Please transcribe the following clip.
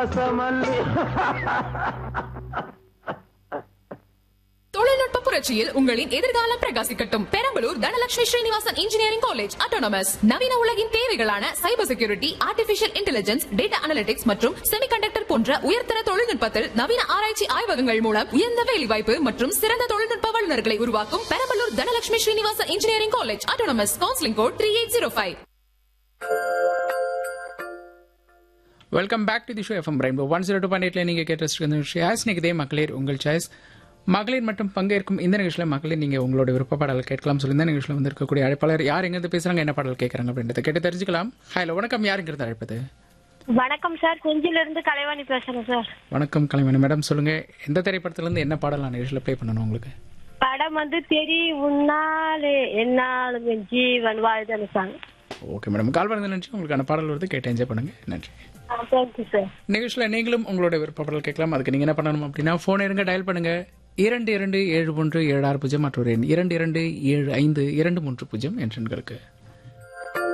ரசமல்லி தொழில்நுட்ப புரட்சியில் உங்களின் எதிர்காலம் பிரகாசிக்கட்டும் Perambalur Dhanalakshmi Srinivasan engineering college autonomous நவீன உலகின் தேவைகளான cyber security artificial intelligence data analytics மற்றும் செமிகண்டக்டர் போன்ற உயர்தர தொழில்நுட்பத்தில் நவீன ஆராய்ச்சி ஆய்வகங்கள் மூலம் உயர்ந்த வேலைவாய்ப்பு மற்றும் சிறந்த தொழில்நுட்ப வல்லுநர்களை உருவாக்கும் Perambalur Dhanalakshmi Srinivasan engineering college autonomous counselling code three eight zero five welcome back to the show FM rainbow one zero two point எயிட்ல நீங்கள் கேட்டு ஷேஸ் நிகதே மகளிர் உங்கள் சாய்ஸ் மகளிர் மட்டும் பங்கேற்கும் இந்த நிகழ்ச்சியில் மகளிர் நீங்கள் உங்களோட விருப்ப பாடல் கேட்கலாம் சொல்லி இந்த நிகழ்ச்சியில் வந்திருக்கக்கூடிய அழைப்பாளர் யார் எங்கேருந்து பேசுகிறாங்க என்ன பாடல் கேட்குறாங்க அப்படின்றத கேட்டு தெரிஞ்சுக்கலாம் ஹலோ வணக்கம் யாருங்கிறது அழைப்பது வணக்கம் சார் செஞ்சில இருந்து கலைவாணி பேசுறேன் சார் வணக்கம் கலைமணி மேடம் சொல்லுங்க எந்த திரைப்படத்துலேருந்து என்ன பாடல் நான் நிகழ்ச்சியில் ப்ளே பண்ணணும் உங்களுக்கு படம் வந்து தெரி உன்னாலே என்னாலும் என் ஜீவன் வாழ்தல் சாங் ஓகே மேடம் கால் பண்ணது நன்றி உங்களுக்கான பாடல் வருது கேட்டு என்ஜாய் பண்ணுங்க நன்றி தேங்க்யூ சார் நிகழ்ச்சியில் நீங்களும் உங்களோட விருப்ப பாடல் கேட்கலாம் அதுக்கு நீங்கள் என்ன பண்ணணும் அப்படின்னா ஃபோன் இருங்க டயல் பண்ணுங்க இரண்டு இரண்டு ஏழு ஒன்று ஏழு ஆறு பூஜ்ஜியம் மற்றொரு எண் இரண்டு இரண்டு ஏழு ஐந்து இரண்டு மூன்று பூஜ்ஜியம் என்ற எண்களுக்கு